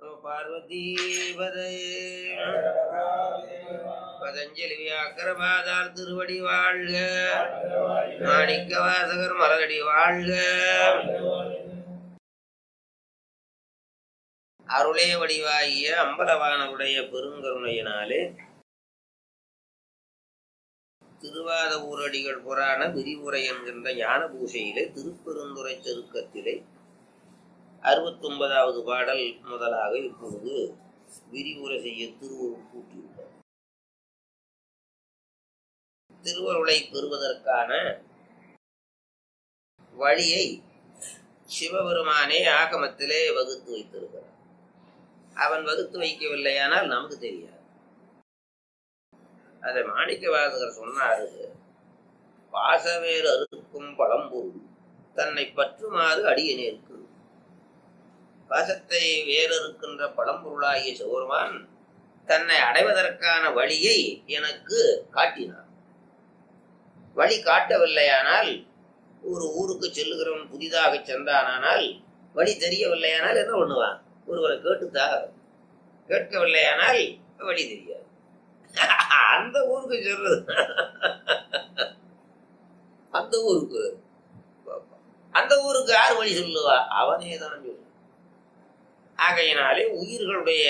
நம பார்வதீபதே பதஞ்சலி வியாக்கரபாதார் திருவடி வாழ்க மாணிக்க வாசகர் மலரடி வாழ்க அருளே வடிவாகிய அம்பலவானவுடைய பெருங்கருணையினாலே திருவாத ஊரடிகள் புராண விரிவுரை என்கின்ற ஞான பூசையிலே திருப்பெருந்துறை தெருக்கத்திலே அறுபத்தொன்பதாவது பாடல் முதலாக இப்பொழுது விரிவுரை செய்ய திருவருள் கூட்டியுள்ளார் திருவருளை பெறுவதற்கான வழியை சிவபெருமானே ஆகமத்திலே வகுத்து வைத்திருக்கிறார் அவன் வகுத்து வைக்கவில்லையானால் நமக்கு தெரியாது அதை மாணிக்க வாசகர் சொன்னாரு பாசவேறு அறுக்கும் பழம்பொருள் தன்னை பற்றுமாறு அடியனேற்கு பாசத்தை வேறறுக்கின்ற பழம்பொருளாகிய சிவருமான் தன்னை அடைவதற்கான வழியை எனக்கு காட்டினார் வழி காட்டவில்லையானால் ஒரு ஊருக்கு செல்லுகிறவன் புதிதாக சென்றானால் வழி தெரியவில்லையானால் என்ன பண்ணுவான் ஒருவரை கேட்டுத்தா கேட்கவில்லையானால் வழி தெரியாது அந்த ஊருக்கு சொல்றது அந்த ஊருக்கு அந்த ஊருக்கு யார் வழி சொல்லுவா அவனே தான் சொல்லு ஆகையினாலே உயிர்களுடைய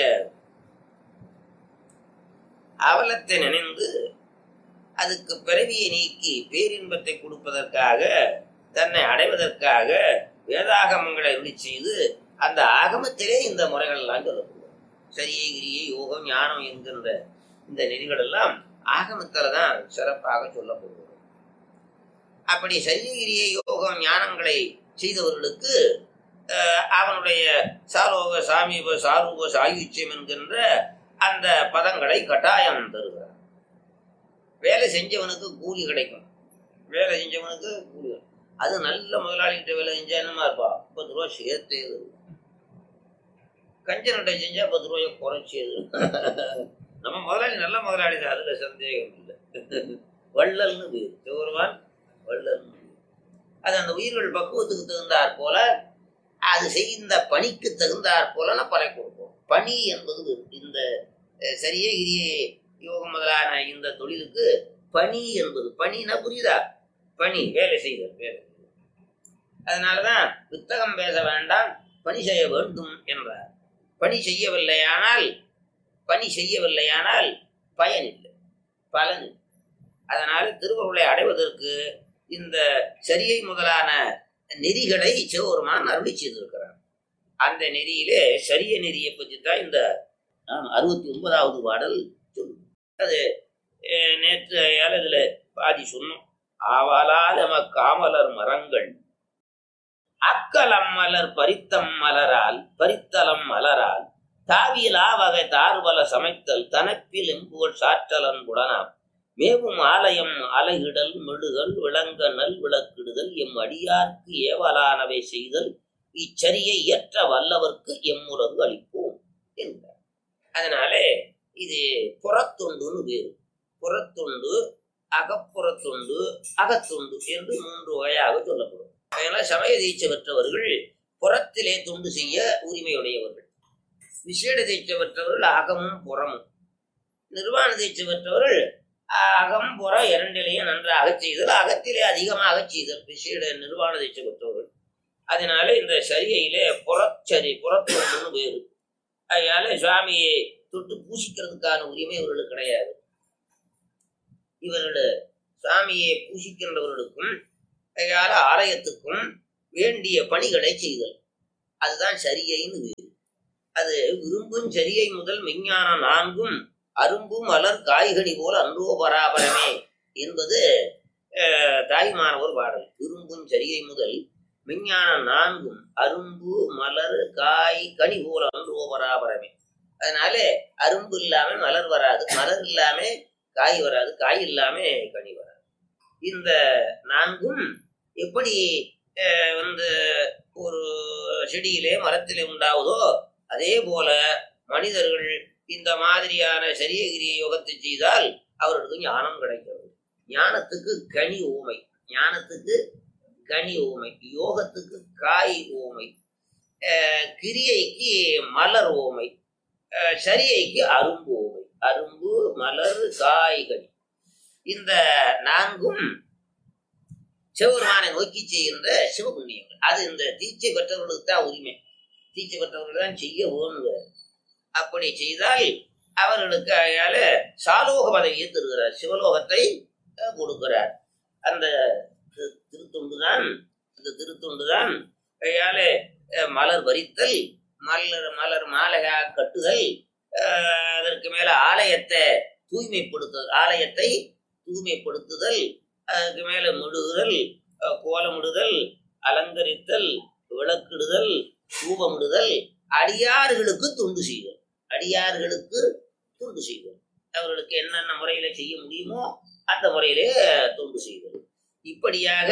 அவலத்தை நினைந்து அதுக்கு பிறவியை நீக்கி பேரின்பத்தை கொடுப்பதற்காக தன்னை அடைவதற்காக வேதாகமங்களை அருளி செய்து அந்த ஆகமத்திலே இந்த முறைகள் எல்லாம் சொல்லப்படுவோம் சரியை கிரியை யோகம் ஞானம் என்கின்ற இந்த நெறிகள் எல்லாம் ஆகமத்துல தான் சிறப்பாக சொல்லப்படுவது அப்படி சரியகிரியை யோகம் ஞானங்களை செய்தவர்களுக்கு அவனுடைய சாலோக சாமீப சாரூப சாயுச்சியம் என்கின்ற அந்த பதங்களை கட்டாயம் தருகிறார் வேலை செஞ்சவனுக்கு கூலி கிடைக்கும் வேலை செஞ்சவனுக்கு கூலி அது நல்ல முதலாளிகிட்ட வேலை செஞ்சா என்னமா இருப்பா பத்து ரூபா சேர்த்தே கஞ்சன்கிட்ட செஞ்சா பத்து ரூபாயை குறைச்சது நம்ம முதலாளி நல்ல முதலாளி தான் அதுல சந்தேகம் இல்லை வள்ளல்னு பேர் சிவருமான் வள்ளல்னு அது அந்த உயிர்கள் பக்குவத்துக்கு தகுந்தாற் போல அது செய்த பணிக்கு தகுந்தாற் போல நான் பறை கொடுப்போம் பணி என்பது இந்த சரியே கிரியே யோகம் முதலான இந்த தொழிலுக்கு பணி என்பது பணினா புரியுதா பணி வேலை செய்தல் வேலை அதனாலதான் புத்தகம் பேச வேண்டாம் பணி செய்ய வேண்டும் என்றார் பணி செய்யவில்லையானால் பணி செய்யவில்லையானால் பயன் இல்லை பலன் இல்லை அதனால திருவருளை அடைவதற்கு இந்த சரியை முதலான நெறிகளை சிவபெருமான் அருளி செய்திருக்கிறார் அந்த நெறியிலே சரிய நெறியை பற்றி தான் இந்த அறுபத்தி ஒன்பதாவது பாடல் சொல்லும் அது நேற்று இதுல பாதி சொன்னோம் ஆவலால் எம காமலர் மரங்கள் அக்கலம் மலர் பரித்தம் மலரால் பரித்தலம் மலரால் தாவியலா வகை தார்வல சமைத்தல் தனப்பில் எம்புகள் சாற்றலன் குடனாம் மேவும் ஆலயம் அலையிடல் மெழுகல் விளங்க நல் விளக்கிடுதல் எம் அடியார்க்கு ஏவலானவை செய்தல் இச்சரியை இயற்ற வல்லவர்க்கு எம்முலகு அளிப்போம் என்றார் அதனாலே இது புறத்துண்டுன்னு வேறு புறத்துண்டு அகப்புறத்துண்டு அகத்துண்டு என்று மூன்று வகையாக சொல்லப்படும் அதனால சமய தீட்சை பெற்றவர்கள் புறத்திலே துண்டு செய்ய உரிமையுடையவர்கள் விசேட தீட்சை பெற்றவர்கள் அகமும் புறமும் நிர்வாண தீட்சை பெற்றவர்கள் அகம் புற இரண்டிலேயே நன்றாக செய்தல் அகத்திலே அதிகமாக செய்தல் விசேட நிர்வாண தீட்சை பெற்றவர்கள் அதனால இந்த சரியிலே புறச்சரி புறத்தொண்டுன்னு வேறு அதனால சுவாமியை தொட்டு பூசிக்கிறதுக்கான உரிமை இவர்களுக்கு கிடையாது இவர்கள் சாமியை பூசிக்கின்றவர்களுக்கும் அதனால ஆலயத்துக்கும் வேண்டிய பணிகளை செய்தல் அதுதான் சரியைன்னு வேறு அது விரும்பும் சரியை முதல் விஞ்ஞானம் நான்கும் அரும்பு மலர் காய்கனி போல அன்றோ பராபரமே என்பது தாய்மானவர் பாடல் விரும்பும் சரியை முதல் விஞ்ஞானம் நான்கும் அரும்பு மலர் காய் கனி போல அன்றோ பராபரமே அதனால அரும்பு இல்லாம மலர் வராது மலர் இல்லாம காய் வராது காய் இல்லாம கனி வராது இந்த நான்கும் எப்படி வந்து ஒரு செடியிலே மரத்திலே உண்டாவதோ அதே போல மனிதர்கள் இந்த மாதிரியான சரியகிரிய யோகத்தை செய்தால் அவர்களுக்கு ஞானம் கிடைக்கிறது ஞானத்துக்கு கனி ஊமை ஞானத்துக்கு கனி ஊமை யோகத்துக்கு காய் ஊமை அஹ், கிரியைக்கு மலர் ஓமை அஹ், சரியைக்கு அரும்பு ஓமை அரும்பு மலர் காய்கனி இந்த நான்கும் சிவபெருமானை நோக்கி செய்கின்ற சிவபுண்ணியங்கள் அது இந்த தீட்சை பெற்றவர்களுக்கு தான் உரிமை தீட்சை பெற்றவர்கள் தான் செய்ய வேணுங்க அப்படி செய்தால் அவர்களுக்கு அயால சாலோக பதவியை தருகிறார் சிவலோகத்தை அஹ், கொடுக்கிறார் அந்த தி- திருத்துண்டு தான் அந்த திருத்துண்டு தான் கையாலே அஹ், மலர் பறித்தல் மலர் மலர் மாலையாக கட்டுதல் அஹ், அதற்கு மேல ஆலயத்தை தூய்மைப்படுத்துதல் ஆலயத்தை தூய்மைப்படுத்துதல் அதுக்கு மேல முடுகுதல் அஹ், கோலமிடுதல் அலங்கரித்தல் விளக்கிடுதல் தூபமிடுதல் அடியார்களுக்கு தொண்டு செய்தல் அடியார்களுக்கு தொண்டு செய்தல் அவர்களுக்கு என்னென்ன முறையில செய்ய முடியுமோ அந்த முறையிலே தொண்டு செய்தல் இப்படியாக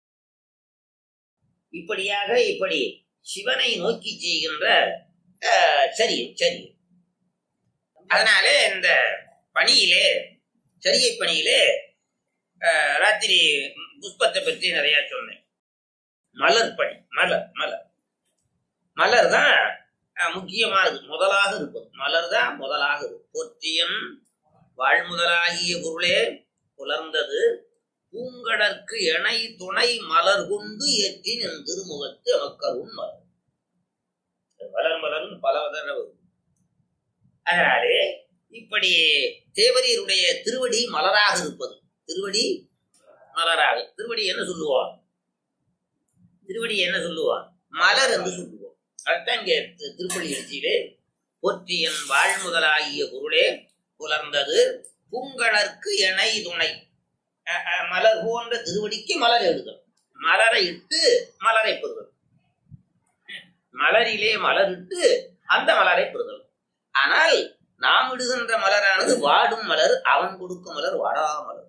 இப்படியாக இப்படி சிவனை நோக்கி செய்கின்ற அஹ், சரி சரி அதனாலே இந்த பணியிலே சரியை பணியிலே அஹ், ராத்திரி புஷ்பத்தை பற்றி நிறைய சொன்னேன் மலர் பணி மலர் மலர் மலர் தான் அஹ், முக்கியமானது முதலாக இருப்பது மலர் தான் முதலாக இருக்கும் போற்றியன் வாழ்முதலாகிய பொருளே புலர்ந்தது பூங்கடற்கு எனை துணை மலர் கொண்டு ஏற்றி நின் திருமுகத்து அமக்கரும் மலர் மலர் மலர்னு பல தடவை வரும். அதனாலே இப்படி தேவரீருடைய திருவடி மலராக இருப்பது திருவடி மலராக திருவடி என்ன சொல்லுவான் திருவடி என்ன சொல்லுவான் மலர் என்று சொல்லுவோம் அதுதான் இங்கே தி- திருப்பள்ளி எழுச்சியிலே போற்றியன் வாழ்முதலாகிய பொருளே புலர்ந்தது பூங்கடற்கு எனை துணை அஹ் அஹ் மலர் போன்ற திருவடிக்கு மலர் எழுதல் மலரை இட்டு மலரை பெறுதல் மலரிலே மலரிட்டு அந்த மலரை பெறுதல் ஆனால் நாம் இடுகின்ற மலரானது வாடும் மலர் அவன் கொடுக்கும் மலர் வாடா மலர்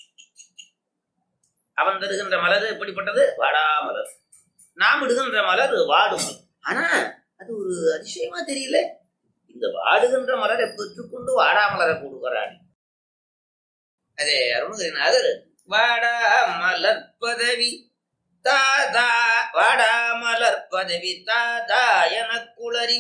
அவன் தருகின்ற மலர் எப்படிப்பட்டது வாடா மலர் நாம் இடுகின்ற மலர் வாடும் மலர் ஆனா அது ஒரு அதிசயமா தெரியல இந்த வாடுகின்ற மலரை பெற்றுக்கொண்டு வாடா மலரை கொடுக்கிறான் அதே அருணகிரிநாதர் வாடா மலர் பதவி தாதா வாடா மலர் பதவி தாதா எனக்குளறி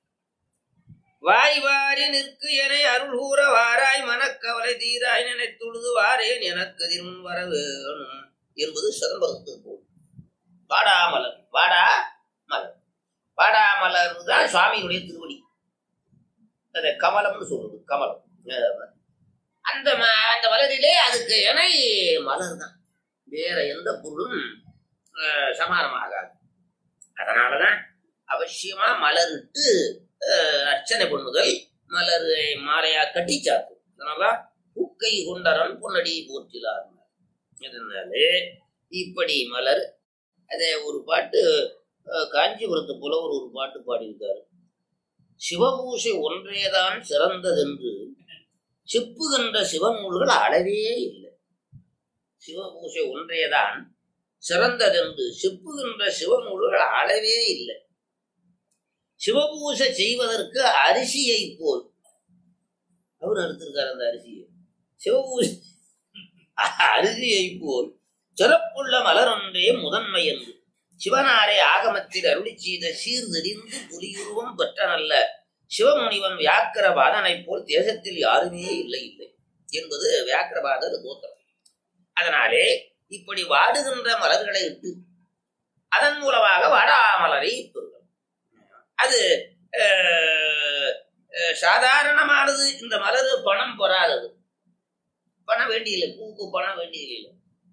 வாய் வாரி நிற்கு என அருள் கூற வாராய் மனக்கவலை தீராய் நினைத்துழுது வாரேன் எனக்கு திருமுன் வர வேணும் என்பது சிதம்பரத்து போல் வாடா மலர் வாடா மலர் வாடா மலர் தான் சுவாமியுடைய திருவடி அதை கமலம்னு சொல்றது கமலம் அஹ் அந்த ம- அந்த மலரிலே அதுக்கு இணை மலர் தான் வேற எந்த பொருளும் அஹ், சமானமாகாது அதனாலதான் அவசியமா மலரிட்டு அஹ், அர்ச்சனை பண்ணுதல் மலர் மாலையா கட்டி சாத்தும் அதனாலதான் பூக்கை கொண்டரன் பொன்னடி போற்றிலார் இதனாலே இப்படி மலர் அதே ஒரு பாட்டு அஹ், காஞ்சிபுரத்து புலவர் ஒரு பாட்டு பாடியிருக்காரு சிவபூசை ஒன்றேதான் சிறந்ததென்று செப்புகின்ற சிவநூல்கள் அளவே இல்லை சிவபூசை ஒன்றேதான் சிறந்ததென்று செப்புகின்ற சிவநூல்கள் அளவே இல்லை சிவபூசை செய்வதற்கு அரிசியை போல் அவர் எடுத்திருக்காரு அந்த அரிசியை சிவபூசை அரிசியை போல் சிறப்புள்ள மலரொன்றே முதன்மை என்று சிவனாரை ஆகமத்தில் அருளி செய்த சீர்தெறிந்து புலியுருவம் பெற்ற நல்ல சிவமுனிவன் வியாக்கிரபாதனை போல் தேசத்தில் யாருமே இல்லை இல்லை என்பது வியாக்கிரபாதர் தோத்திரம் அதனாலே இப்படி வாடுகின்ற மலர்களை இட்டு அதன் மூலமாக வாடாமலரை பெறுதல் அது அஹ், அஹ், சாதாரணமானது இந்த மலர் பணம் பெறாதது பணம் வேண்டியில்லை பூக்கு பணம் வேண்டியதில்லை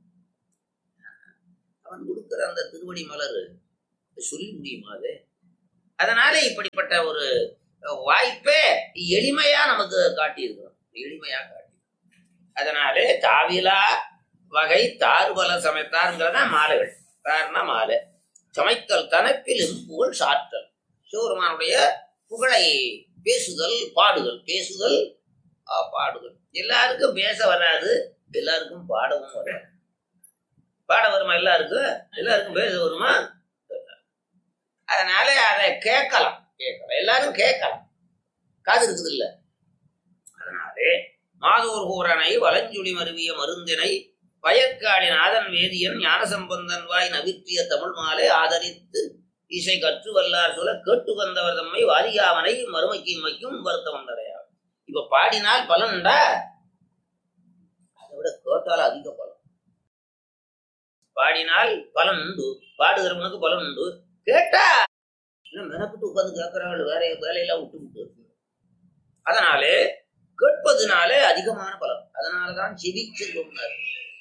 அவன் கொடுக்கிற அந்த திருவடி மலர் சொல்லி முடியுமா அது அதனால இப்படிப்பட்ட ஒரு வாய்ப்பே எளிமையா நமக்கு காட்டியிருக்கிறோம் எளிமையா காட்டி அதனாலே தாவிலா வகை தார்வல சமைத்தாருங்கிறதா மாலைகள் தார்னா மாலை சமைத்தல் தனப்பிலும் புகழ் சாற்றல் சிவருமானுடைய புகழை பேசுதல் பாடுதல் பேசுதல் ஆ, பாடுதல் எல்லாருக்கும் பேச வராது எல்லாருக்கும் பாடவும் வராது பாட வருமா எல்லாருக்கும் எல்லாருக்கும் பேச வருமா அதனால அதை கேட்கலாம் கேட்கலாம் எல்லாரும் கேட்கலாம் காது இருக்குது இல்ல அதனாலே மாதோர் கூரனை வலஞ்சுழி மருவிய மருந்தினை வயற்காடி நாதன் வேதியன் ஞானசம்பந்தன் வாய் நவிற்றிய தமிழ் மாலை ஆதரித்து இசை கற்று வல்லார் சொல்ல கேட்டு வந்தவர் தம்மை வாரியாவனை மறுமைக்கு இம்மைக்கும் வருத்த வந்தடையா இப்ப பாடினால் பலன்டா அதை விட கேட்டால் அதிக பலன் பாடினால் பலன் உண்டு பாடுகிறவனுக்கு பலன் உண்டு கேட்டா இன்னும் மெனக்கிட்டு உட்கார்ந்து கேட்கிறவள் வேற வேலையெல்லாம் விட்டு விட்டு அதனாலே கேட்பதுனாலே அதிகமான பலன் அதனாலதான் செவி செல்வம்னாரு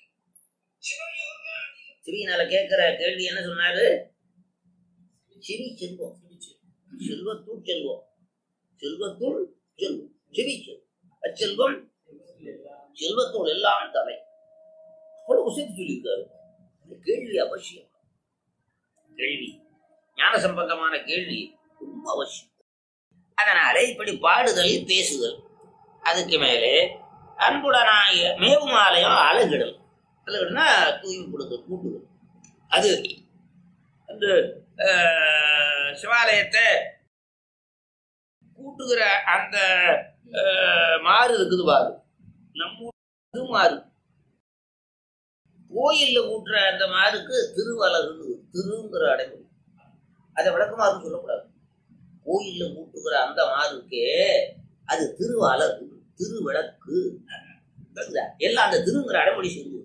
செவியினால கேட்கிற கேள்வி என்ன சொன்னாரு செவி செல்வம் செல்வத்துள் செல்வம் செல்வத்துள் செல்வம் செவி செல்வம் அச்செல்வம் செல்வத்துள் எல்லாம் தலை அவ்வளவு சேர்த்து சொல்லியிருக்காரு இந்த கேள்வி அவசியம் கேள்வி ஞான சம்பந்தமான கேள்வி ரொம்ப அவசியம் அதனால இப்படி பாடுதல் பேசுதல் அதுக்கு மேலே அன்புடனாய மேவுமாலயம் அழகிடல் அழகிடனா தூய்மைப்படுதல் கூட்டுதல் அது அந்த அஹ், சிவாலயத்தை கூட்டுகிற அந்த அஹ், மாறு இருக்குது பாரு நம்ம ஊர் இது மாறு கோயில்ல ஊட்டுற அந்த மாருக்கு திருவலகு திருங்கிற அடைமொழி அதை விளக்கமாக சொல்லக்கூடாது கோயில்ல ஊட்டுகிற அந்த மாருக்கே அது திருவலகு திருவிளக்கு விளக்குதா? எல்லாம் அந்த திருங்கிற அடைமொழி சொல்லு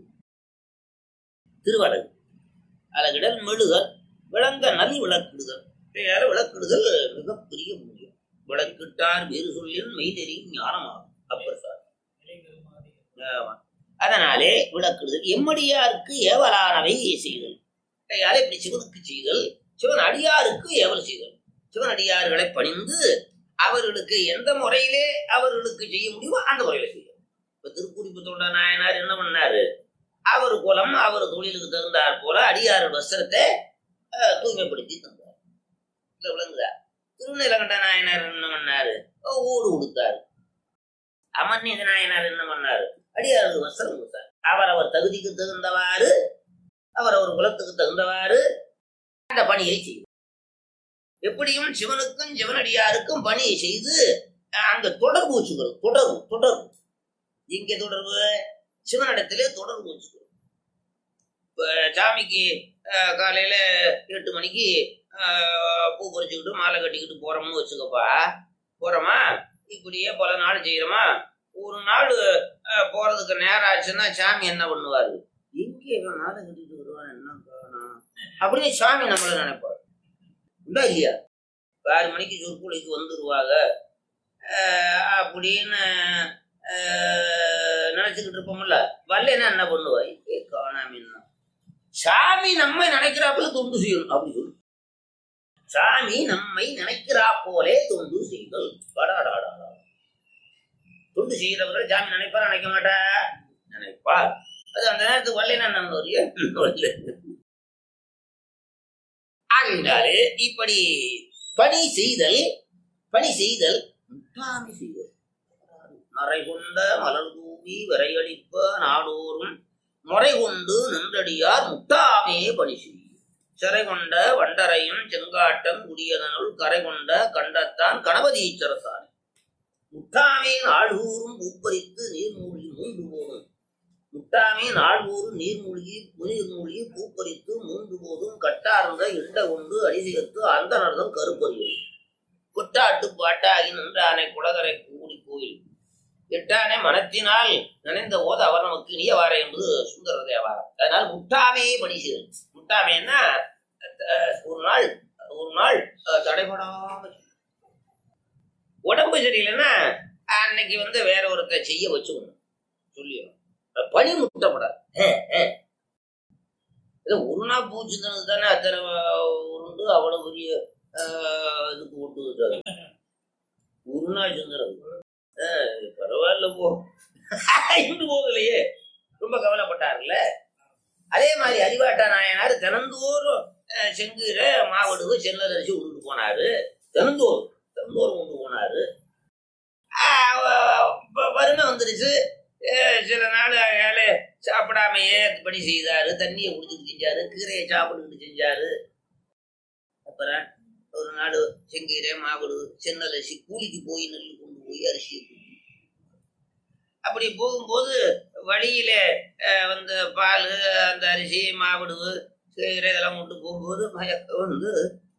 திருவலகு அழகிடல் மெழுகல் விளங்க நல் விளக்கிடுதல் பெயர விளக்கிடுதல் மிகப்பெரிய முடியும் விளக்கிட்டார் வேறு சொல்லின் மெய்தெறியும் ஞானமாகும் அப்பர் சார் ஆமா. அதனாலே விளக்கிடுதல் எம்மடியாருக்கு ஏவலானவை செய்தல் கையால இப்படி சிவனுக்கு செய்தல் சிவன் அடியாருக்கு ஏவல் செய்தல் சிவன் அடியார்களை பணிந்து அவர்களுக்கு எந்த முறையிலே அவர்களுக்கு செய்ய முடியுமோ அந்த முறையில செய்யும் இப்ப திருக்குறிப்பு தொண்ட நாயனார் என்ன பண்ணாரு அவர் குலம் அவர் தொழிலுக்கு தகுந்தாற் போல அடியார் வஸ்திரத்தை அஹ், தூய்மைப்படுத்தி தந்தார் இல்ல விளங்குதா திருநீலகண்ட நாயனார் என்ன பண்ணாரு அஹ், ஊடு கொடுத்தாரு அமர்நீத நாயனார் என்ன பண்ணாரு அடியாருக்கு வஸ்திரம் கொடுத்தார் அவர் அவர் தகுதிக்கு தகுந்தவாறு அவர் அவர் குலத்துக்கு தகுந்தவாறு அந்த பணியை செய்யும் எப்படியும் சிவனுக்கும் சிவனடியாருக்கும் பணியை செய்து அங்க தொடர்பு வச்சுக்கிறோம் தொடர்பு தொடர்பு எங்க தொடர்பு சிவனிடத்திலே தொடர்பு வச்சுக்கிறோம் இப்ப சாமிக்கு அஹ், காலையில எட்டு மணிக்கு அஹ், பூ பறிச்சுக்கிட்டு மாலை கட்டிக்கிட்டு போறோம்னு வச்சுக்கப்பா போறோமா இப்படியே பல நாள் செய்யறோமா ஒரு நாள் அஹ், போறதுக்கு நேரம் ஆச்சுன்னா சாமி என்ன பண்ணுவாரு எங்கே இவன் மாலை கட்டிட்டு வருவான் என்ன காரணம் அப்படின்னு சாமி நம்மள நினைப்பாரு உண்டா இல்லையா ஆறு மணிக்கு சொற்பொழிக்கு வந்துருவாங்க அஹ், அப்படின்னு அஹ், நினைச்சுக்கிட்டு இருப்போம்ல வரலன்னா என்ன பண்ணுவா ஏ காணாம என்ன சாமி நம்மை நினைக்கிறாப்புல தொண்டு செய்யணும் அப்படி சொல்லு சாமி நம்மை நினைக்கிறா போலே தொண்டு செய்தல் படாடாடா தொண்டு செய்கிறவர்கள் சாமி நினைப்பார் நினைக்க மாட்டா நினைப்பார் அது அந்த நேரத்துக்கு வரலன்னா நம்ம வரல ஆகின்றாலே இப்படி பணி செய்தல் பணி செய்தல் முட்டாமை செய்தல் மறை கொண்ட மலர் தூவி விரையளிப்ப நாடோறும் முறை கொண்டு நின்றடியார் முட்டாமே பணி செய்யும் சிறை கொண்ட வண்டரையும் செங்காட்டம் குடியதனுள் கரை கொண்ட கண்டத்தான் கணபதி ஈச்சரசான் முட்டாமே நாள்கூறும் பூப்பறித்து நீர்மூழ்கி மூன்று போதும் முட்டாமே நாள்கூறும் நீர்மூழ்கி நீர் மூழ்கி பூப்பறித்து மூன்று போதும் கட்டார்ந்த இண்ட கொண்டு அடிசிகத்து அந்த நடந்தம் கருப்பறியும் குட்டாட்டு பாட்டாகி நின்றானை குளகரை கூடி கோயில் எட்டானே மனத்தினால் நினைந்த போது அவர் நமக்கு இனியவார என்பது சுந்தர தேவாரம் அதனால் முட்டாமே பணி செய்தல் முட்டாமேன்னா அஹ், ஒரு நாள் ஒரு நாள் அஹ், தடைபடாம செய்யணும். உடம்பு சரியில்லைன்னா அன்னைக்கு வந்து வேற ஒருத்தர் செய்ய வச்சுக்கணும் சொல்லிடணும் அஹ், பணி முட்டப்படாது அஹ், அஹ். இது ஒரு நாள் பூச்சிந்தனது தானே அத்தனை அஹ், உருண்டு அவ்வளவு பெரிய அஹ், இதுக்கு கொண்டு வந்தாரு ஒரு நாள் சிந்தனது பரவாயில்ல போ இன்னும் போகலையே ரொம்ப கவலைப்பட்டார்ல அதே மாதிரி அறிவாட்டா நாயனார் தினந்தோறும் அஹ், செங்கீரை மாவடுவு சென்னல் அரிசி உருண்டு போனாரு தினந்தோறும் தினந்தோறும் கொண்டு போனாரு ஆஹ் வ- வ- வறுமை வந்துருச்சு அஹ், சில நாள் ஏழை சாப்பிடாமையே பணி செய்தாரு தண்ணியை குடிச்சிட்டு செஞ்சாரு கீரையை சாப்பிட்டுக்கிட்டு செஞ்சாரு அப்புறம் ஒரு நாள் செங்கீரை மாவடு சென்னல் அரிசி கூலிக்கு போய் நெல் கொண்டு போய் அரிசியை கொடுத்து அப்படி போகும்போது வழியில அஹ், வந்து பால் அந்த அரிசி மாவிடு கீரை இதெல்லாம் கொண்டு போகும்போது மயக்கம் வந்து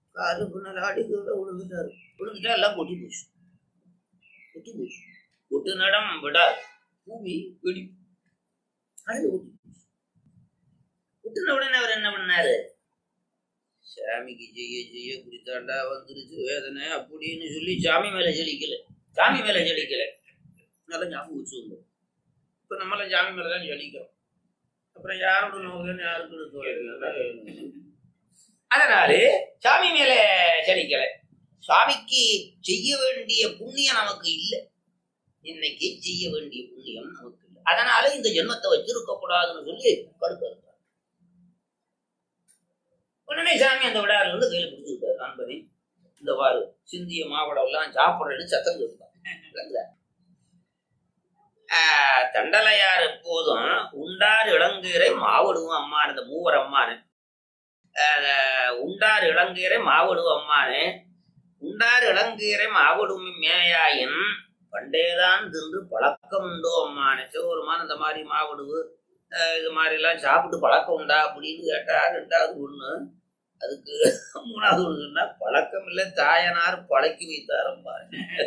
காலு பின்னால் ஆடி கீழே விழுந்துட்டாரு விழுந்துட்டா எல்லாம் கொட்டி போச்சு கொட்டி போச்சு கொட்டு நடம் விடா பூமி வெடி அது கொட்டி போச்சு கொட்டின உடனே அவர் என்ன பண்ணாரு சாமிக்கு செய்ய செய்ய குடித்தாண்டா வந்துருச்சு வேதனை அப்படின்னு சொல்லி சாமி மேல செழிக்கல சாமி மேல செழிக்கல நல்லா ஞாபகம் வச்சுக்கோங்க இப்ப நம்மள சாமி மேல தான் செழிக்கிறோம் அப்புறம் யாரோட நோக்கன்னு யாருக்கு தோணுது? அதனாலே சாமி மேல செழிக்கல சுவாமிக்கு செய்ய வேண்டிய புண்ணியம் நமக்கு இல்லை இன்னைக்கு செய்ய வேண்டிய புண்ணியம் நமக்கு இல்லை அதனால இந்த ஜென்மத்தை வச்சிருக்க கூடாதுன்னு சொல்லி கடுக்க இருந்தார் உடனே சாமி அந்த விடாரில் வந்து கையில பிடிச்சு விட்டாரு நண்பனே இந்த வாரு சிந்திய மாவடம் எல்லாம் சாப்பிடுறேன்னு சத்தம் கேட்டாங்க தண்டலையார் எப்போதும் உண்டார் இளங்கீரை மாவடுவும் அம்மான் இந்த மூவர் அம்மானு ஆஹ் உண்டார் இளங்கீரை மாவடுவும் அம்மானு உண்டார் இளங்கீரை மாவடும் மேயாயின் பண்டேதான் தின்று பழக்கம் உண்டோ அம்மானு சிவருமான் இந்த மாதிரி மாவடுவு ஆஹ் இது மாதிரி எல்லாம் சாப்பிட்டு பழக்கம் உண்டா அப்படின்னு கேட்டா ரெண்டாவது ஒண்ணு அதுக்கு மூணாவது ஒண்ணு சொன்னா பழக்கம் இல்லை தாயனார் பழக்கி வைத்தார் அம்மானு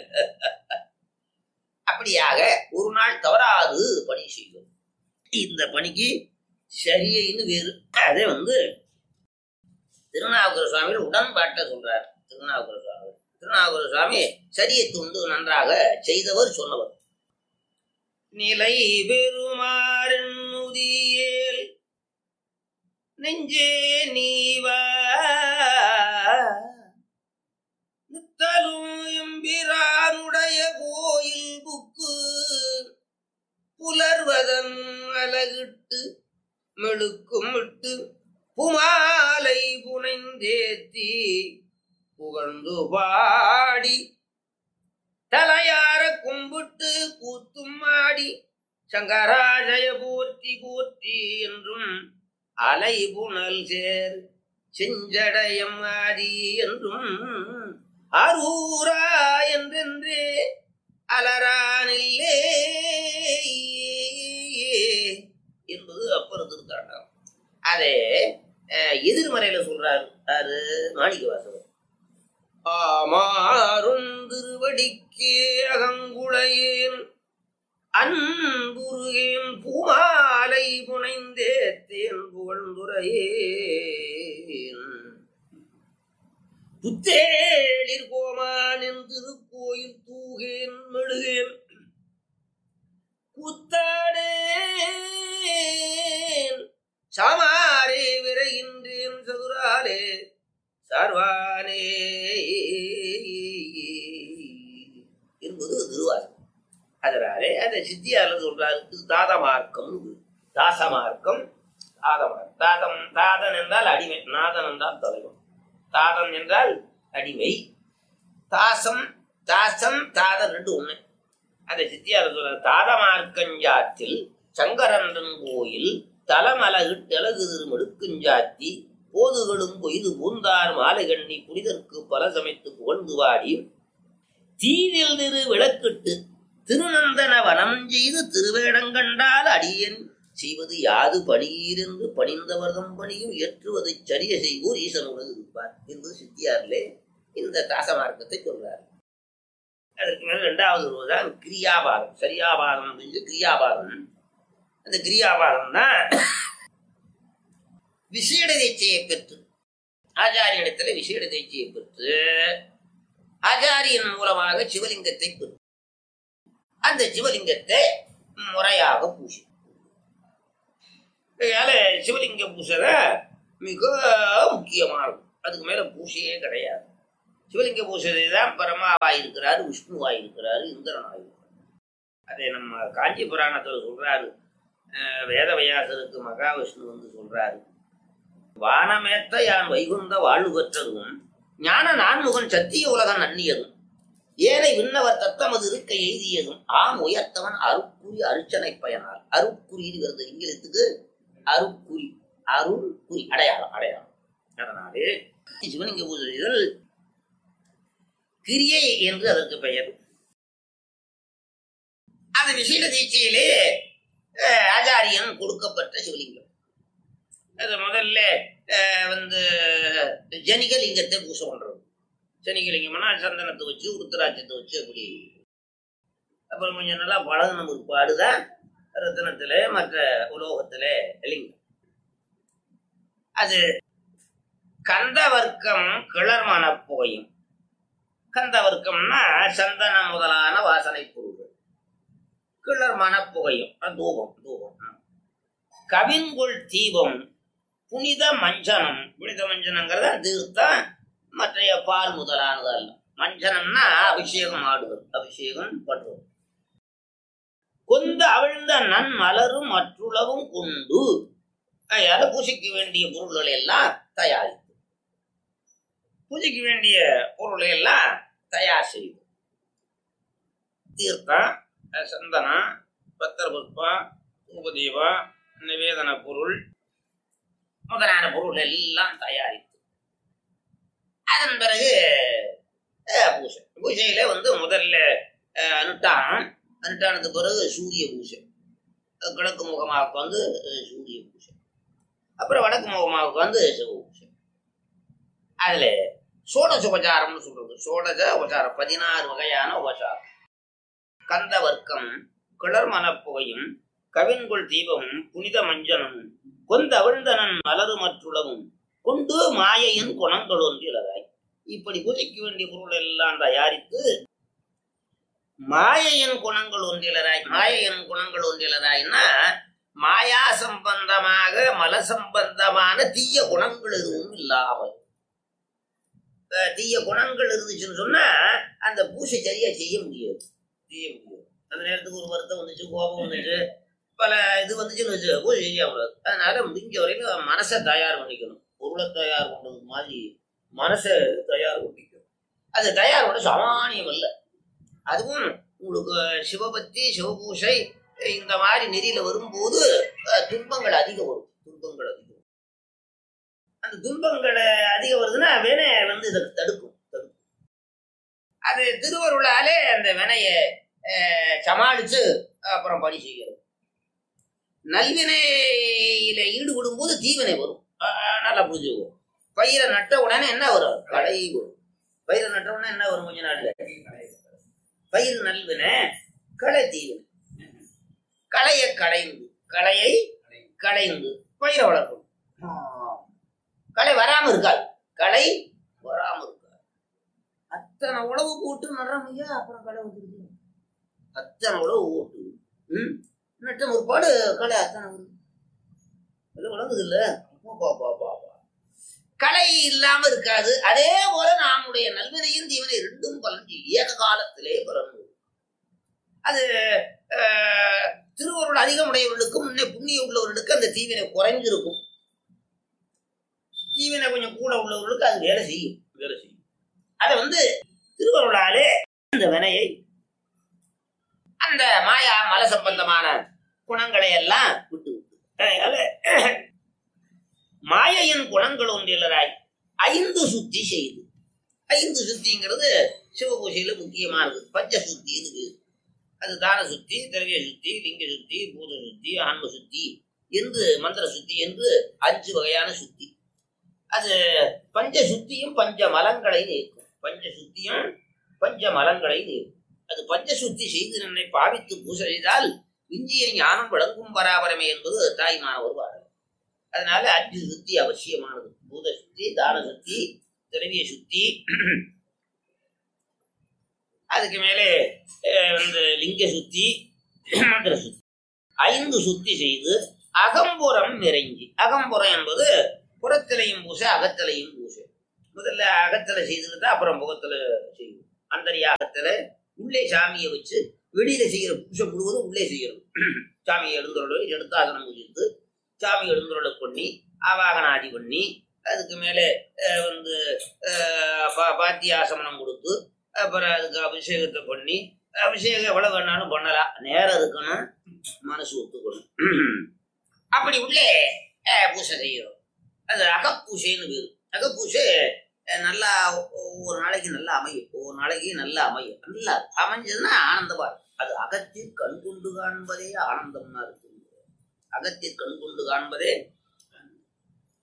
அப்படியாக ஒரு நாள் தவறாது பணி செய்யும் இந்த பணிக்கு சரியைன்னு வேறு அதே வந்து திருநாவுக்கர சுவாமிகள் உடன்பாட்டை சொல்றார் திருநாவுக்கர சுவாமி திருநாவுக்கர சுவாமி சரியை துண்டு நன்றாக செய்தவர் சொன்னவர் நிலை பெறுமாறன் உதியேல் நெஞ்சே நீவா நித்தலும் எம்பிரானுடைய கோயில் புக்கு புலர்வதன் அலகிட்டு மெழுக்கும் விட்டு புமாலை புனைந்தேத்தி புகழ்ந்து பாடி தலையார கும்பிட்டு கூத்தும் ஆடி சங்கராஜய போற்றி போற்றி என்றும் அலை புனல் சேர் செஞ்சடயம் ஆதி என்றும் அரூரா என்றென்றே அலரானில்லே என்பது அப்பர் திருத்தாண்டம் அதே அஹ், எதிர்மறையில சொல்றாரு அது மாணிக்க வாசகர் ஆமாறும் திருவடிக்கே அகங்குளையேன் அன்புருகேன் பூமாலை புனைந்தேத்தேன் புகழ்ந்துரையேன் புத்தேளிர் கோமான் என் திருக்கோயில் தூகேன் மெழுகேன் கூத்தாடேன் சாமாரே விரைகின்றேன் சதுராலே சார்வானே என்பது திருவாசகம் அதனாலே அந்த சித்தியால சொல்றாரு இது தாத மார்க்கம் தாச மார்க்கம் தாதமார்க்கம் தாதம் தாதன் என்றால் அடிமை நாதன் என்றால் தலைவன் தாதம் என்றால் அடிமை தாசம் தாசம் தாதன் ரெண்டு ஒண்ணு அந்த சித்தியார சொல்ற தாதமார்க்கஞ்சாத்தில் சங்கரன்றன் கோயில் தலமலகிட்டழகு திருமடுக்குஞ்சாத்தி போதுகளும் கொய்து பூந்தார் மாலை கண்ணி புனிதற்கு பல சமைத்து புகழ்ந்து வாடி தீதில் திரு விளக்கிட்டு திருநந்தன வனம் செய்து திருவேடங்கண்டால் அடியன் செய்வது யாது பணியீர் என்று பணிந்தவர்தம் பணியும் ஏற்றுவதைச் சரிய செய்வோர் ஈசனுடன் இருப்பார் என்று சித்தியாரிலே இந்த தாச மார்க்கத்தை சொல்றார் அதற்கு மேல இரண்டாவது ரூபா தான் கிரியாபாதம் சரியாபாதம் அப்படின்னு கிரியாபாதம் அந்த கிரியாபாதம் தான் விசேட தீட்சையை பெற்று ஆச்சாரியனிடத்துல விசேட தீட்சையை பெற்று ஆச்சாரியன் மூலமாக சிவலிங்கத்தை பெற்று அந்த சிவலிங்கத்தை முறையாக பூசி அதனால சிவலிங்க பூசல மிக முக்கியமானது அதுக்கு மேல பூசையே கிடையாது சிவலிங்க பூசை தான் பரமாவாய் இருக்கிறாரு விஷ்ணுவாய் இருக்கிறாரு இந்திரனாய் இருக்கிறாரு அதை நம்ம காஞ்சி புராணத்துல சொல்றாரு அஹ் வேதவியாசருக்கு மகாவிஷ்ணு வந்து சொல்றாரு வானமேத்த யான் வைகுந்த வாழ்வு பெற்றதும் ஞான நான்முகன் சத்திய உலகம் நன்னியதும் ஏனை விண்ணவர் தத்தமது இருக்க எய்தியதும் ஆம் உயர்த்தவன் அருக்குறி அருச்சனை பயனார் அருக்குறிங்கிறது இங்கிலத்துக்கு அருக்குறி அருள் குறி அடையாளம் அடையாளம் அதனாலே சிவலிங்க பூஜைகள் கிரியை என்று அதற்கு பெயர் அந்த விசேட தீட்சையிலே அஹ், ஆச்சாரியன் கொடுக்கப்பட்ட சிவலிங்கம் அது முதல்ல அஹ், வந்து ஜனிகலிங்கத்தை பூசை பண்றது ஜனிகலிங்கம்னா சந்தனத்தை வச்சு உருத்தராட்சத்தை வச்சு அப்படி அப்புறம் கொஞ்சம் நல்லா பழகின பிற்பாடுதான் ரத்தனத்திலே மற்ற உலோகத்திலே லிங்கம் அது கந்த வர்க்கம் கிளர் மனப்புகையும் கந்த வர்க்கம்னா சந்தனம் முதலான வாசனை பொருள்கள் கிளர் மனப்புகையும் அது தூபம் தூபம் ஆ. கவின்குள் தீபம் புனித மஞ்சனம் புனித மஞ்சனங்கிறத தீர்த்தம் மற்றைய பால் முதலானதல்ல மஞ்சனம்னா அபிஷேகம் ஆடுதல் அபிஷேகம் பண்றது கொந்த அவிழ்ந்த நன் மலரும் மற்றுளவும் கொண்டு அதனால பூஜைக்கு வேண்டிய பொருள்களை எல்லாம் தயாரித்து பூஜைக்கு வேண்டிய பொருளை எல்லாம் தயார் செய்து தீர்த்தம் அஹ் சந்தனம் பத்திர புஷ்பம் உபதீபம் நிவேதன பொருள் முதலான பொருள் எல்லாம் தயாரித்து அதன் பிறகு அஹ், பூஜை பூஜையில வந்து முதல்ல அஹ், அனுஷ்டானம் அனுஷ்டானத்துக்கு பிறகு சூரிய பூஜை அஹ், கிழக்கு முகமாவுக்கு வந்து அஹ், சூரிய பூஜை அப்புறம் வடக்கு முகமாவுக்கு வந்து சிவ பூஜை அதுல சோடச உபச்சாரம்னு சொல்றது சோடச உபச்சாரம் பதினாறு வகையான உபச்சாரம் கந்த வர்க்கம் கிளர் மனப்புகையும் கவின்குள் தீபமும் புனித மஞ்சனும் கொந்தவிழ்ந்தனன் மலரு மற்றுளவும் கொண்டு மாயையின் குணங்கள் ஒன்றிலராய் இப்படி பூஜைக்கு வேண்டிய பொருள் எல்லாம் தயாரித்து மாயையின் குணங்கள் ஒன்றிலராய் மாயையின் குணங்கள் ஒன்றிலராய்னா மாயா சம்பந்தமாக மல சம்பந்தமான தீய குணங்கள் எதுவும் இல்லாமல் அஹ் தீய குணங்கள் இருந்துச்சுன்னு சொன்னா அந்த பூஜை சரியா செய்ய முடியாது செய்ய முடியாது அந்த நேரத்துக்கு ஒரு வருத்தம் வந்துச்சு கோபம் வந்துச்சு பல இது வந்துச்சுன்னு வச்சு பூஜை செய்ய முடியாது அதனால முடிஞ்ச வரைக்கும் மனசை தயார் பண்ணிக்கணும் பொருளை தயார் பண்றது மாதிரி மனசை தயார் பண்ணிக்கணும் அது தயார் பண்ண சாமானியம் அல்ல அதுவும் உங்களுக்கு சிவபக்தி சிவபூஷை இந்த மாதிரி நெறியில வரும்போது அஹ், துன்பங்கள் அதிகம் வரும் துன்பங்கள் அதிகம் வரும். அந்த துன்பங்கள் அதிகம் வருதுன்னா வினை வந்து இதை தடுக்கும் தடுக்கும் அது திருவருளாலே அந்த வினையை அஹ், சமாளிச்சு அப்புறம் பணி செய்கிறது நல்வினையில ஈடுபடும் போது தீவினை வரும் அஹ், நல்லா புரிஞ்சுக்குவோம் பயிரை நட்ட உடனே என்ன வரும் களை வரும் பயிரை நட்ட உடனே என்ன வரும் கொஞ்ச நாள்ல பயிர் நல்வினை களை தீவினை களையை களைந்து களையை களைந்து பயிரை வளர்க்கணும் களை வராம இருக்காது களை வராம இருக்காது அத்தனை உழவு போட்டு நடுறமையா அப்புறம் களை வந்துருக்கு அத்தனை உழவு போட்டு ம் நட்ட முற்பாடு களை அத்தனை வருது இல்லை வளர்ந்தது இல்ல பா பா பா பா களை இல்லாம இருக்காது அதே போல நம்முடைய நல்வினையும் தீவனை ரெண்டும் பலன் ஏக காலத்திலே பலன் அது அஹ், திருவருள் அதிகமுடையவர்களுக்கும் முன்னே புண்ணிய உள்ளவர்களுக்கு அந்த தீவினை குறைஞ்சிருக்கும் தீவினை கொஞ்சம் கூட உள்ளவர்களுக்கு அது வேலை செய்யும் வேலை செய்யும் அதை வந்து திருவருளாலே அந்த வினையை அந்த மாயா மல சம்பந்தமான குணங்களை எல்லாம் விட்டு விட்டு அதனால மாயையின் குணங்கள் ஒன்றிலராய் ஐந்து சுத்தி செய்து ஐந்து சுத்திங்கிறது சிவபூஜையில முக்கியமானது பஞ்ச சுத்தி இது அது தான சுத்தி திரவிய சுத்தி லிங்க சுத்தி பூத சுத்தி ஆன்ம சுத்தி என்று மந்திர சுத்தி என்று அஞ்சு வகையான சுத்தி அது பஞ்ச சுத்தியும் பஞ்ச மலங்களை நீக்கும் பஞ்ச சுத்தியும் பஞ்ச மலங்களை நீக்கும் அது பஞ்ச சுத்தி செய்து என்னை பாவித்து பூசை செய்தால் விஞ்சிய ஞானம் விளங்கும் பராபரமே என்பது தாய்மான ஒரு பாடல் அதனால அஞ்சு சுத்தி அவசியமானது பூத சுத்தி தான சுத்தி திரவிய சுத்தி அதுக்கு மேலே அஹ், வந்து லிங்க சுத்தி மந்திர சுத்தி ஐந்து சுத்தி செய்து அகம்புறம் நிறைஞ்சி அகம்புறம் என்பது புறத்திலையும் பூசை அகத்திலையும் பூசை முதல்ல அகத்துல செய்துட்டு அப்புறம் முகத்துல செய்யும் அந்தரியாகத்துல உள்ளே சாமியை வச்சு வெளியில செய்யற பூசை முழுவதும் உள்ளே செய்யணும் சாமியை எழுந்தருளை எடுத்தாசனம் முடித்து சாமி எழுந்தருளை பண்ணி ஆவாகனாதி பண்ணி அதுக்கு மேலே அஹ், வந்து அஹ், பா- பாத்தியாசமனம் கொடுத்து அப்புறம் அதுக்கு அபிஷேகத்தை பண்ணி அபிஷேகம் எவ்வளவு வேணாலும் பண்ணலாம் நேரம் இருக்கணும் மனசு ஒத்துக்கணும் அப்படி உள்ளே அஹ், பூசை செய்யணும் அது அகப்பூசைன்னு பேரு அகப்பூசை அஹ், நல்லா ஒ- ஒரு நாளைக்கு நல்லா அமையும் ஒவ்வொரு நாளைக்கு நல்லா அமையும் நல்லா அமைஞ்சதுன்னா ஆனந்தமா இருக்கும் அது அகத்தில் கண் கொண்டு காண்பதே ஆனந்தம்னா இருக்கு அகத்தில் கண் கொண்டு காண்பதே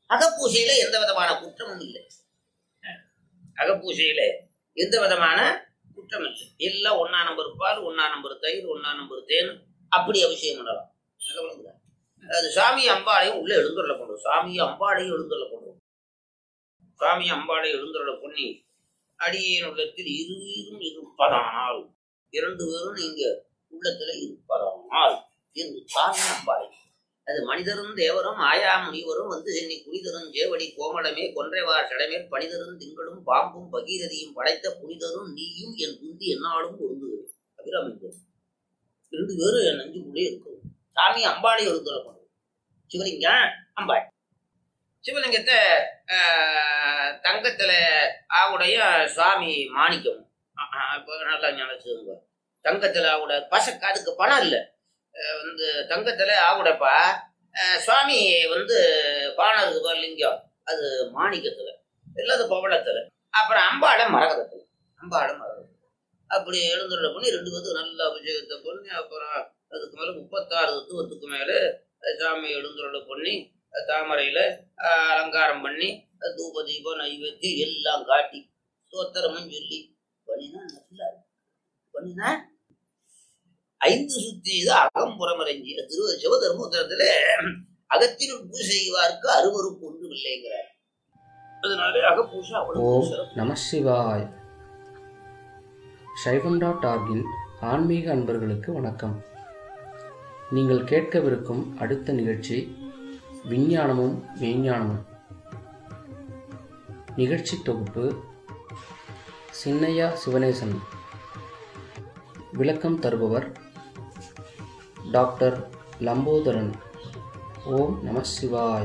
அகப்பூசையில எந்த விதமான குற்றமும் இல்லை அகப்பூசையில எந்த விதமான குற்றம் இல்லை எல்லாம் ஒன்னா நம்பர் பால் ஒன்னா நம்பர் தயிர் ஒன்னா நம்பர் தேன் அப்படி அபிஷேகம் பண்ணலாம் நல்லா விளங்குதா? அது சாமி அம்பாளையும் உள்ள எழுந்துள்ள கொண்டு வரும். சாமி அம்பாளையும் எழுந்துள்ள கொண்டு வரும். சாமி அம்பாளை எழுந்துள்ள பொண்ணி அடியேன் உள்ளத்தில் இருவீரும் இருப்பதானால் இரண்டு பேரும் நீங்க உள்ளத்துல இருப்பதானால் என்று சாமி அம்பாளை அது மனிதரும் தேவரும் ஆயா முனிவரும் வந்து சென்னி புனிதரும் ஜேவடி கோமடமே கொன்றைவார் சடமேல் பனிதரும் திங்களும் பாம்பும் பகீரதியும் படைத்த புனிதரும் நீயும் என் குந்தி என்னாலும் பொருந்துகிறேன் அபிராமிந்தர் ரெண்டு பேரும் என் நெஞ்சுக்குள்ளே இருக்கும் சாமி அம்பாளை ஒரு கொண்டு சிவலிங்கம் அம்பாள் சிவலிங்கத்தை ஆஹ், தங்கத்துல ஆவுடைய சுவாமி மாணிக்கம் ஆஹ், ஆஹ், இப்ப நல்லா நினைச்சுங்க தங்கத்துல ஆவுட பசக்கு அதுக்கு பணம் இல்லை வந்து தங்கத்துல ஆவுடப்பா அஹ், சுவாமி வந்து பானை இருக்கு பாரு லிங்கம் அது மாணிக்கத்துல இல்லாத பவளத்துல அப்புறம் அம்பாட மரகதத்துல அம்பாட மரகதத்துல அப்படி எழுந்துள்ள பண்ணி ரெண்டு பேத்துக்கு நல்ல அபிஷேகத்தை பண்ணி அப்புறம் அதுக்கு மேல முப்பத்தாறு தத்துவத்துக்கு மேல அஹ், சாமி எழுந்துள்ள பண்ணி அஹ், தாமரையில அஹ், அலங்காரம் பண்ணி அஹ், தூப தீபம் நைவேத்தியம் எல்லாம் காட்டி சோத்திரமும் சொல்லி பண்ணினா நல்லா இருக்கும். பண்ணினா ஐந்து சுத்தி இது அகம்புறமறைஞ்சி திரு சிவதர்மோத்தரத்துல அகத்தினுள் பூஜை செய்வார்க்கு அருவருப்பு ஒன்றும் இல்லைங்கிறார் அதனால அகப்பூசை அவ்வளவு ஓம் சிறப்பு. நம சிவாய் சைவம் டாட் ஆர்கின் ஆன்மீக அன்பர்களுக்கு வணக்கம் நீங்கள் கேட்கவிருக்கும் அடுத்த நிகழ்ச்சி விஞ்ஞானமும் மெய்ஞானமும் நிகழ்ச்சி தொகுப்பு சின்னையா சிவனேசன் விளக்கம் தருபவர் டாக்டர் லம்போதரன் ஓம் நம சிவாய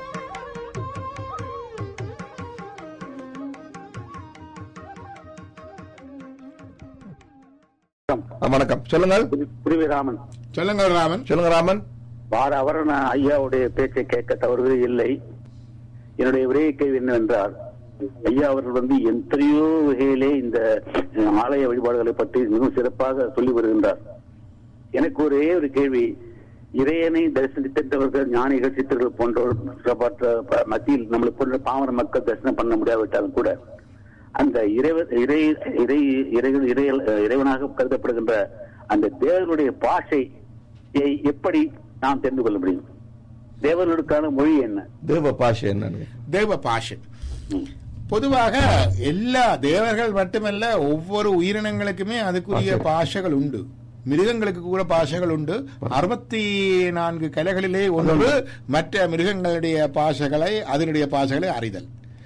ஆ, வணக்கம் சொல்லுங்கள் புரிவிராமன் சொல்லுங்க ராமன் சொல்லுங்க ராமன் வார அவர் நான் ஐயாவுடைய பேச்சை கேட்க தவறுவது இல்லை என்னுடைய ஒரே கேள்வி என்னவென்றால் ஐயா அவர்கள் வந்து எத்தனையோ வகையிலே இந்த அஹ், ஆலய வழிபாடுகளை பற்றி மிகவும் சிறப்பாக சொல்லி வருகின்றார் எனக்கு ஒரே ஒரு கேள்வி இறையனை தரிசனித்தவர்கள் ஞானிகள் சித்தர்கள் போன்றவர் பற்ற ப- மத்தியில் நம்மளை போன்ற பாமர மக்கள் தரிசனம் பண்ண முடியாவிட்டாலும் கூட அந்த இறைவ இறை இறை இறைகள் இறை இறைவனாக கருதப்படுகின்ற அந்த தேவனுடைய பாஷையை எப்படி நாம் தெரிந்து கொள்ள முடியும் தேவர்களுக்கான மொழி என்ன தேவ பாஷை என்னன்னு தேவ பாஷை ம். பொதுவாக எல்லா தேவர்கள் மட்டுமல்ல ஒவ்வொரு உயிரினங்களுக்குமே அதுக்குரிய பாஷைகள் உண்டு மிருகங்களுக்கு கூட பாஷைகள் உண்டு அறுபத்தி நான்கு கலைகளிலே ஒன்று மற்ற மிருகங்களுடைய பாஷைகளை அதனுடைய பாஷைகளை அறிதல்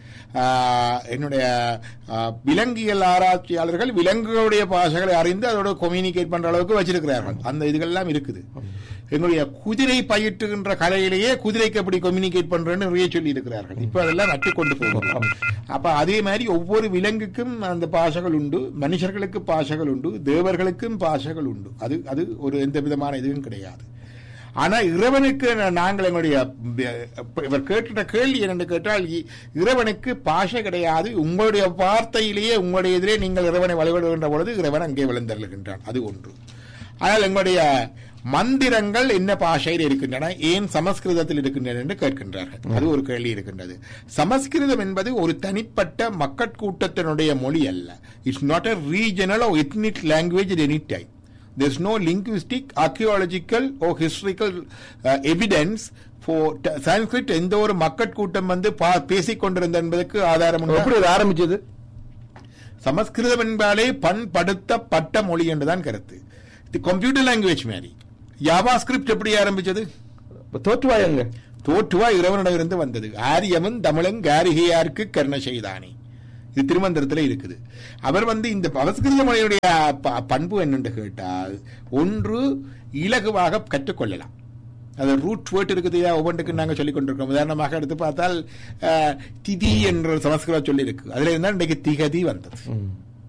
ஆஹ், என்னுடைய ஆஹ், விலங்கியல் ஆராய்ச்சியாளர்கள் விலங்குகளுடைய பாஷைகளை அறிந்து அதோட கம்யூனிகேட் பண்ற அளவுக்கு வச்சிருக்கிறார்கள் அந்த இதுகள்லாம் இருக்குது எங்களுடைய குதிரை பயிற்றுகின்ற கலையிலேயே குதிரைக்கு எப்படி கம்யூனிகேட் பண்றேன்னு நிறைய சொல்லி இருக்கிறார்கள் இப்ப அதெல்லாம் நட்டு கொண்டு போகிறோம் அப்ப அதே மாதிரி ஒவ்வொரு விலங்குக்கும் அந்த பாஷைகள் உண்டு மனுஷர்களுக்கு பாஷைகள் உண்டு தேவர்களுக்கும் பாஷைகள் உண்டு அது அது ஒரு எந்த விதமான இதுவும் கிடையாது ஆனா இறைவனுக்கு நா- நாங்கள் எங்களுடைய ப- இவர் கேட்டுட்ட கேள்வி என்னென்னு கேட்டால் இ- இறைவனுக்கு பாஷை கிடையாது உங்களுடைய வார்த்தையிலேயே உங்களுடைய இதிலே நீங்கள் இறைவனை வழிபடுகின்ற பொழுது இறைவன் அங்கே விழுந்தருளுகின்றான் அது ஒன்று ஆனால் எங்களுடைய மந்திரங்கள் என்ன பாஷையில் இருக்கின்றன ஏன் சமஸ்கிருதத்தில் இருக்கின்றன என்று கேட்கின்றார்கள் அது ஒரு கேள்வி இருக்கின்றது சமஸ்கிருதம் என்பது ஒரு தனிப்பட்ட மக்கட்கூட்டத்தினுடைய மொழி அல்ல it's not a regional or ethnic language at any time there's no linguistic archaeological or historical uh, evidence for t- sanskrit எந்த ஒரு மக்கட்கூட்டம் வந்து பா- பேசிக் கொண்டிருந்த என்பதற்கு ஆதாரம் உண்டா? எப்படி இது ஆரம்பிச்சது சமஸ்கிருதம் என்பாலே பண்படுத்தப்பட்ட மொழி என்றுதான் கருத்து இது கம்ப்யூட்டர் லாங்குவேஜ் மாதிரி யாவா ஸ்கிரிப்ட் எப்படி ஆரம்பிச்சது இப்ப தோற்றுவாயங்க தோற்றுவா இறைவனிடமிருந்து வந்தது ஆரியமும் தமிழும் காரிகையாருக்கு கர்ண செய்தானே இது திருமந்திரத்தில் இருக்குது அவர் வந்து இந்த சமஸ்கிருத மொழியுடைய ப- பண்பு என்னென்று கேட்டால் ஒன்று இலகுவாக கற்றுக்கொள்ளலாம் அது ரூட் வேர்ட் இருக்குது இல்லையா, ஒவ்வொன்றுக்கும் நாங்கள் சொல்லிக் கொண்டிருக்கோம் உதாரணமாக எடுத்து பார்த்தால் அஹ், திதி என்ற சமஸ்கிருத சொல்லி இருக்கு அதுல இருந்தால் இன்றைக்கு திகதி வந்தது ம்.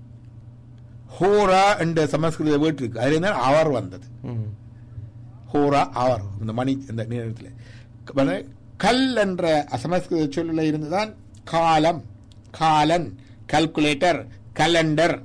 ஹோரா என்ற சமஸ்கிருத வேர்ட் இருக்கு அதுல இருந்தால் அவர் வந்தது ம். ஹோரா அவர் இந்த மணி இந்த நேரத்தில் கல் என்ற சமஸ்கிருத சொல்லில் இருந்துதான் காலம் காலன் கால்குலேட்டர் கலண்டர்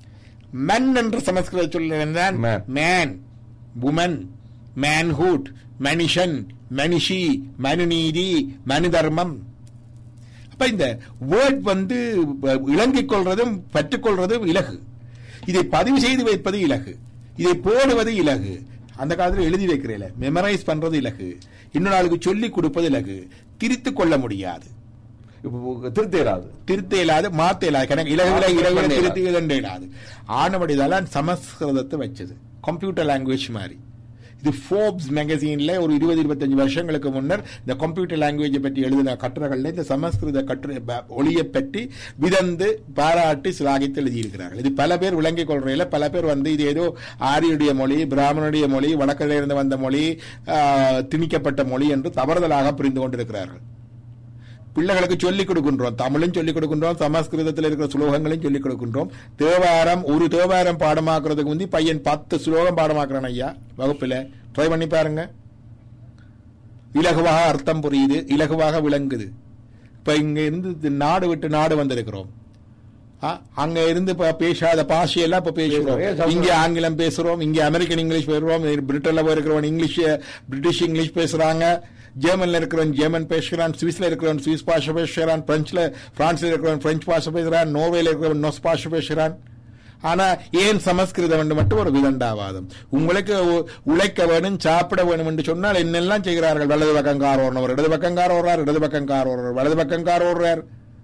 மன் என்ற சமஸ்கிருத சொல்லில் இருந்தான் Man. மேன் உமன் மேன்ஹுட் மனுஷன் மனுஷி மனுநீதி மனு தர்மம் அப்ப இந்த வேர்ட் வந்து அஹ், இலங்கிக் கொள்றதும் பற்றுக்கொள்றதும் இலகு இதை பதிவு செய்து வைப்பது இலகு இதை போடுவது இலகு அந்த காலத்துல எழுதி வைக்கிறேன் மெமரைஸ் பண்றது இலகு இன்னொரு ஆளுக்கு சொல்லிக் கொடுப்பது இலகு திருத்திக் கொள்ள முடியாது இப்போ திருத்தேராது திருத்த இயலாது மாத்த இயலாது கணக்கு இலகுல மாத்த இலகுல பண்ண திருத்தி இதண்டு இயலாது ஆனபடிதான் சமஸ்கிருதத்தை வச்சது கம்ப்யூட்டர் லாங்குவேஜ் மாதிரி இது ஃபோர்ப்ஸ் மேகசீன்ல ஒரு இருபது இருபத்தஞ்சு வருஷங்களுக்கு முன்னர் இந்த கம்ப்யூட்டர் லாங்குவேஜை பற்றி எழுதின கட்டுரைகள்ல இந்த சமஸ்கிருத கட்டுரை ப- ஒளியை பற்றி விதந்து பாராட்டி சிலாகித்து எழுதியிருக்கிறார்கள் இது பல பேர் விளங்கிக் கொள்றையில பல பேர் வந்து இது ஏதோ ஆரியனுடைய மொழி பிராமணனுடைய மொழி வடக்கில் இருந்து வந்த மொழி ஆஹ், திணிக்கப்பட்ட மொழி என்று தவறுதலாக புரிந்து கொண்டிருக்கிறார்கள் பிள்ளைகளுக்கு சொல்லிக் கொடுக்கின்றோம் தமிழும் சொல்லிக் கொடுக்கின்றோம் சமஸ்கிருதத்தில் இருக்கிற சுலோகங்களையும் சொல்லிக் கொடுக்கின்றோம் தேவாரம் ஒரு தேவாரம் பாடமாக்குறதுக்கு முந்தி பையன் பத்து சுலோகம் பாடமாக்குறான் ஐயா வகுப்புல ட்ரை பண்ணி பாருங்க இலகுவாக அர்த்தம் புரியுது இலகுவாக விளங்குது இப்ப இங்க இருந்து இது நாடு விட்டு நாடு வந்திருக்கிறோம் ஆ, அங்க இருந்து இப்ப பேசாத பாஷையெல்லாம் இப்ப பேசுறோம் பேசுறோம். இங்க ஆங்கிலம் பேசுறோம் இங்க அமெரிக்கன் இங்கிலீஷ் பேசுறோம் பிரிட்டன்ல போயிருக்கிறவன் இங்கிலீஷ் பிரிட்டிஷ் இங்கிலீஷ் பேசுறாங்க ஜெர்மன்ல இருக்கிறவன் ஜெர்மன் பேசுகிறான் சுவிஸ்ல இருக்கிறவன் சுவிஸ் பாஷை பேசுகிறான் பிரெஞ்சுல பிரான்ஸ்ல இருக்கிறவன் பிரெஞ்சு பாஷை பேசுகிறான் நோர்வேல இருக்கிறவன் நொஸ் பாஷை பேசுகிறான் ஆனா ஏன் சமஸ்கிருதம் என்று மட்டும் ஒரு விதண்டாவாதம் உங்களுக்கு உ- உழைக்க வேணும் சாப்பிட வேணும் என்று சொன்னால் என்னெல்லாம் செய்கிறார்கள் வலது பக்கம் கார் ஓடுறவர் இடது பக்கம் கார் ஓடுறார் இடது பக்கம் கார் ஓடுறார் வலது பக்கம் கார் ஓடுறார்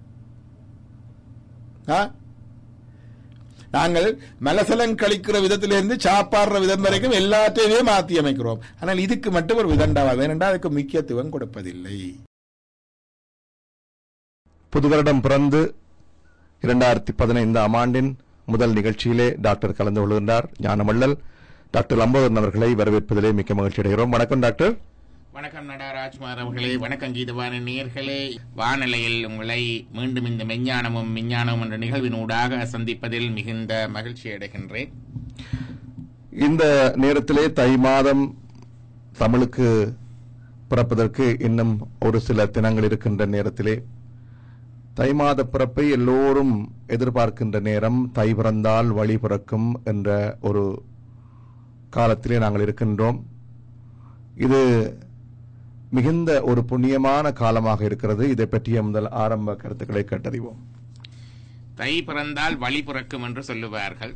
ஆ? நாங்கள் மலசலம் கழிக்கிற விதத்திலிருந்து சாப்பாடுற விதம் வரைக்கும் எல்லாத்தையுமே மாற்றி அமைக்கிறோம் ஆனால் இதுக்கு மட்டும் ஒரு விதண்டாவாதம் ஏனென்றால் அதுக்கு முக்கியத்துவம் கொடுப்பதில்லை புது வருடம் பிறந்து இரண்டாயிரத்தி பதினைந்தாம் ஆண்டின் முதல் நிகழ்ச்சியிலே டாக்டர் கலந்து கொள்கின்றார் ஞானமள்ளல் டாக்டர் லம்போதரன் அவர்களை வரவேற்பதிலே மிக்க மகிழ்ச்சி அடைகிறோம் வணக்கம் டாக்டர் வணக்கம் நடராஜ்குமார் அவர்களே வணக்கம் கீதவான நேயர்களே வானிலையில் உங்களை மீண்டும் இந்த மெஞ்ஞானமும் விஞ்ஞானமும் என்ற நிகழ்வினூடாக சந்திப்பதில் மிகுந்த மகிழ்ச்சி அடைகின்றேன் இந்த நேரத்திலே தை மாதம் தமிழுக்கு பிறப்பதற்கு இன்னும் ஒரு சில தினங்கள் இருக்கின்ற நேரத்திலே தை மாத பிறப்பை எல்லோரும் எதிர்பார்க்கின்ற நேரம் தை பிறந்தால் வழி பிறக்கும் என்ற ஒரு காலத்திலே நாங்கள் இருக்கின்றோம் இது மிகுந்த ஒரு புண்ணியமான காலமாக இருக்கிறது இதை பற்றிய முதல் ஆரம்ப கருத்துக்களை கேட்டறிவோம் தை பிறந்தால் வழி பிறக்கும் என்று சொல்லுவார்கள்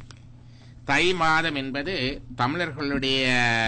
தை மாதம் என்பது தமிழர்களுடைய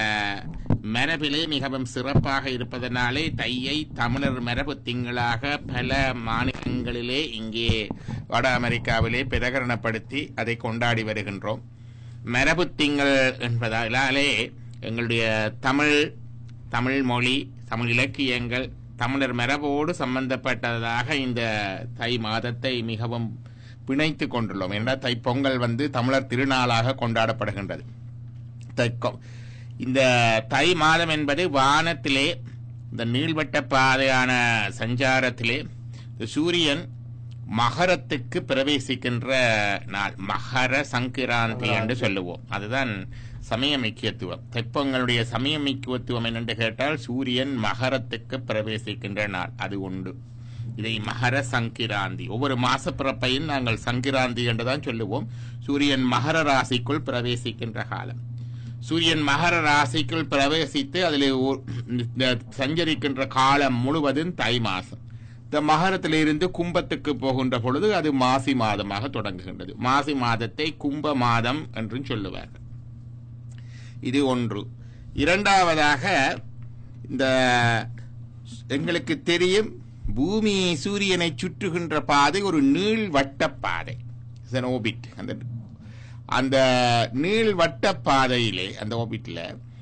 மரபிலே மிகவும் சிறப்பாக இருப்பதனாலே தையை தமிழர் மரபு திங்களாக பல மாநிலங்களிலே இங்கே வட அமெரிக்காவிலே பிரகரணப்படுத்தி அதை கொண்டாடி வருகின்றோம் மரபு திங்கள் என்பதாலே எங்களுடைய தமிழ் தமிழ் மொழி தமிழ் இலக்கியங்கள் தமிழர் மரபோடு சம்பந்தப்பட்டதாக இந்த தை மாதத்தை மிகவும் பிணைத்து கொண்டுள்ளோம் என்றால் தைப்பொங்கல் வந்து தமிழர் திருநாளாக கொண்டாடப்படுகின்றது தைக்கொ- இந்த தை மாதம் என்பது வானத்திலே இந்த நீள்வட்ட பாதையான சஞ்சாரத்திலே இந்த சூரியன் மகரத்துக்கு பிரவேசிக்கின்ற நாள் மகர சங்கராந்தி என்று சொல்லுவோம் அதுதான் சமய முக்கியத்துவம் தைப்பொங்கலுடைய சமய முக்கியத்துவம் என்னென்று கேட்டால் சூரியன் மகரத்துக்கு பிரவேசிக்கின்ற நாள் அது உண்டு இதை மகர சங்கிராந்தி ஒவ்வொரு மாச பிறப்பையும் நாங்கள் சங்கிராந்தி என்றுதான் சொல்லுவோம் சூரியன் மகர ராசிக்குள் பிரவேசிக்கின்ற காலம் சூரியன் மகர ராசிக்குள் பிரவேசித்து அதில் சஞ்சரிக்கின்ற காலம் முழுவதும் தை மாசம் இந்த மகரத்திலிருந்து கும்பத்துக்கு போகின்ற பொழுது அது மாசி மாதமாக தொடங்குகின்றது மாசி மாதத்தை கும்ப மாதம் என்றும் சொல்லுவார்கள் இது ஒன்று இரண்டாவதாக இந்த எங்களுக்கு தெரியும் பூமி சூரியனை சுற்றுகின்ற பாதை ஒரு நீள்வட்ட பாதை ஓபிட் அந்த அந்த நீள்வட்ட பாதையிலே அந்த ஓபிட்ல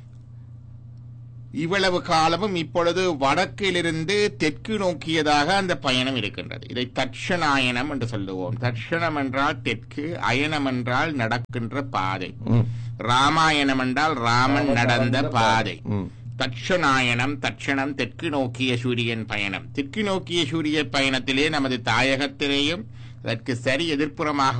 இவ்வளவு காலமும் இப்பொழுது வடக்கிலிருந்து தெற்கு நோக்கியதாக அந்த பயணம் இருக்கின்றது இதை தட்சணாயனம் என்று சொல்லுவோம் தட்சணம் என்றால் தெற்கு அயனம் என்றால் நடக்கின்ற பாதை ம். ராமாயணம் என்றால் ராமன் நடந்த பாதை ம். தட்சணாயனம் தட்சணம் தெற்கு நோக்கிய சூரியன் பயணம் தெற்கு நோக்கிய சூரிய பயணத்திலே நமது தாயகத்திலேயும் அதற்கு சரி எதிர்ப்புறமாக